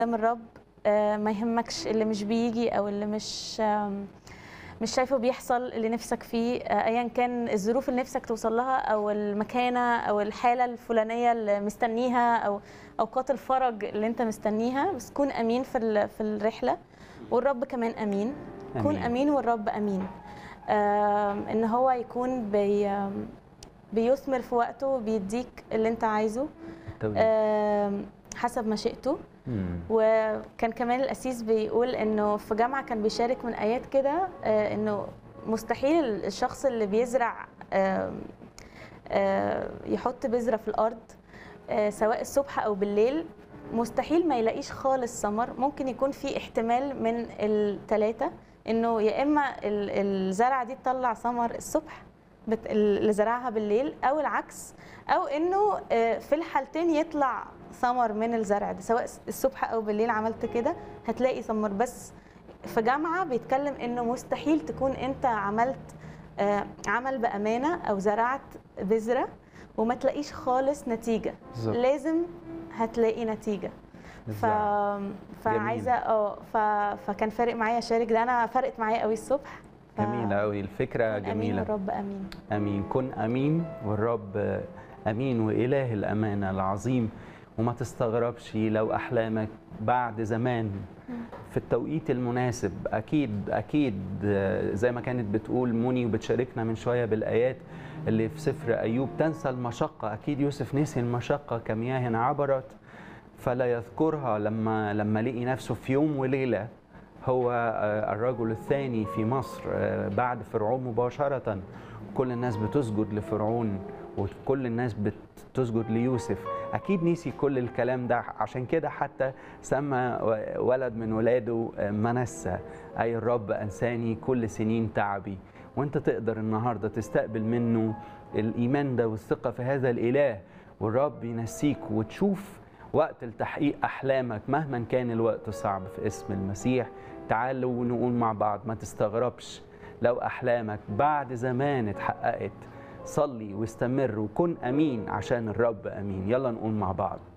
قدام الرب آه، ما يهمكش اللي مش بيجي او اللي مش آم، مش شايفه بيحصل اللي نفسك فيه آه، ايا كان الظروف اللي نفسك توصل لها او المكانه او الحاله الفلانيه اللي مستنيها او اوقات الفرج اللي انت مستنيها بس كون امين في ال- في الرحله والرب كمان امين كون أمين. امين والرب امين آم، ان هو يكون بي آم، بيثمر في وقته وبيديك اللي انت عايزه توجيه. آم، حسب مشيئته مم. وكان كمان الأسيس بيقول إنه في جامعة كان بيشارك من آيات كده آه، إنه مستحيل الشخص اللي بيزرع آم، آه، يحط بذرة في الأرض آه، سواء الصبح أو بالليل مستحيل ما يلاقيش خالص ثمر ممكن يكون في احتمال من الثلاثة إنه يا إما ال- الزرعة دي تطلع ثمر الصبح بت- اللي زرعها بالليل أو العكس او انه آه، في الحالتين يطلع ثمر من الزرع ده سواء الصبح او بالليل عملت كده هتلاقي ثمر بس في جامعه بيتكلم انه مستحيل تكون انت عملت آه، عمل بامانه او زرعت بذره وما تلاقيش خالص نتيجه بالظبط. لازم هتلاقي نتيجه ف... بالظبط. فعايزه اه ف... فكان فارق معايا اشارك ده انا فرقت معايا قوي الصبح ف- جميلة قوي الفكرة كون امين جميلة والرب امين امين كن امين والرب امين واله الامانه العظيم وما تستغربش لو احلامك بعد زمان في التوقيت المناسب اكيد اكيد زي ما كانت بتقول موني وبتشاركنا من شويه بالايات اللي في سفر ايوب تنسى المشقه اكيد يوسف نسي المشقه كمياه عبرت فلا يذكرها لما لما لقي نفسه في يوم وليله هو آه، الرجل الثاني في مصر آه، بعد فرعون مباشرة كل الناس بتسجد لفرعون وكل الناس بتسجد ليوسف أكيد نسي كل الكلام ده عشان كده حتى سمى ولد من ولاده آه، منسى أي الرب أنساني كل سنين تعبي وانت تقدر النهارده تستقبل منه الإيمان ده والثقة في هذا الإله والرب ينسيك وتشوف وقت لتحقيق أحلامك مهما كان الوقت صعب في اسم المسيح تعالوا نقول مع بعض ما تستغربش لو أحلامك بعد زمان اتحققت صلي واستمر وكن أمين عشان الرب أمين يلا نقول مع بعض